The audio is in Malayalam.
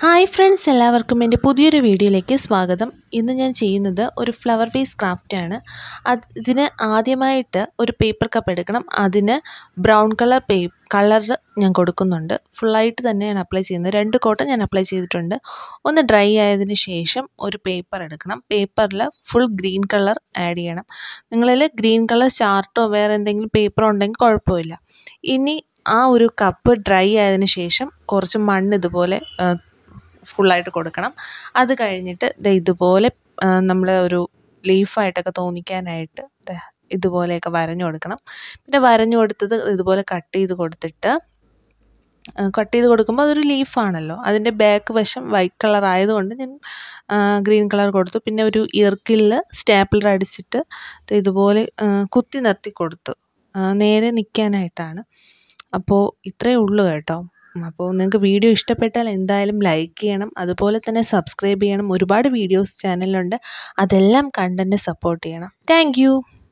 ഹായ് ഫ്രണ്ട്സ് എല്ലാവർക്കും എൻ്റെ പുതിയൊരു വീഡിയോയിലേക്ക് സ്വാഗതം ഇന്ന് ഞാൻ ചെയ്യുന്നത് ഒരു ഫ്ലവർ വേസ് ക്രാഫ്റ്റാണ് അത് ഇതിന് ആദ്യമായിട്ട് ഒരു പേപ്പർ കപ്പ് എടുക്കണം അതിന് ബ്രൗൺ കളർ പേ കളർ ഞാൻ കൊടുക്കുന്നുണ്ട് ഫുള്ളായിട്ട് തന്നെയാണ് അപ്ലൈ ചെയ്യുന്നത് രണ്ട് കോട്ടൺ ഞാൻ അപ്ലൈ ചെയ്തിട്ടുണ്ട് ഒന്ന് ഡ്രൈ ആയതിന് ശേഷം ഒരു പേപ്പർ എടുക്കണം പേപ്പറിൽ ഫുൾ ഗ്രീൻ കളർ ആഡ് ചെയ്യണം നിങ്ങളിൽ ഗ്രീൻ കളർ ചാർട്ടോ വേറെ എന്തെങ്കിലും പേപ്പറോ ഉണ്ടെങ്കിൽ കുഴപ്പമില്ല ഇനി ആ ഒരു കപ്പ് ഡ്രൈ ആയതിനു ശേഷം കുറച്ച് മണ്ണ് ഇതുപോലെ ഫുള്ളായിട്ട് കൊടുക്കണം അത് കഴിഞ്ഞിട്ട് ദേ ഇതുപോലെ നമ്മൾ ഒരു ലീഫായിട്ടൊക്കെ തോന്നിക്കാനായിട്ട് ദേ ഇതുപോലെയൊക്കെ വരഞ്ഞു കൊടുക്കണം പിന്നെ വരഞ്ഞു കൊടുത്തത് ഇതുപോലെ കട്ട് ചെയ്ത് കൊടുത്തിട്ട് കട്ട് ചെയ്ത് കൊടുക്കുമ്പോൾ അതൊരു ലീഫാണല്ലോ അതിൻ്റെ ബാക്ക് വശം വൈറ്റ് കളർ ആയതുകൊണ്ട് ഞാൻ ഗ്രീൻ കളർ കൊടുത്തു പിന്നെ ഒരു ഇയർക്കിളിൽ സ്റ്റാപ്പിളർ അടിച്ചിട്ട് ഇതുപോലെ കുത്തി നിർത്തി കൊടുത്തു നേരെ നിൽക്കാനായിട്ടാണ് അപ്പോൾ ഇത്രയേ ഉള്ളൂ കേട്ടോ അപ്പോൾ നിങ്ങൾക്ക് വീഡിയോ ഇഷ്ടപ്പെട്ടാൽ എന്തായാലും ലൈക്ക് ചെയ്യണം അതുപോലെ തന്നെ സബ്സ്ക്രൈബ് ചെയ്യണം ഒരുപാട് വീഡിയോസ് ചാനലിലുണ്ട് അതെല്ലാം കണ്ട് എന്നെ സപ്പോർട്ട് ചെയ്യണം താങ്ക്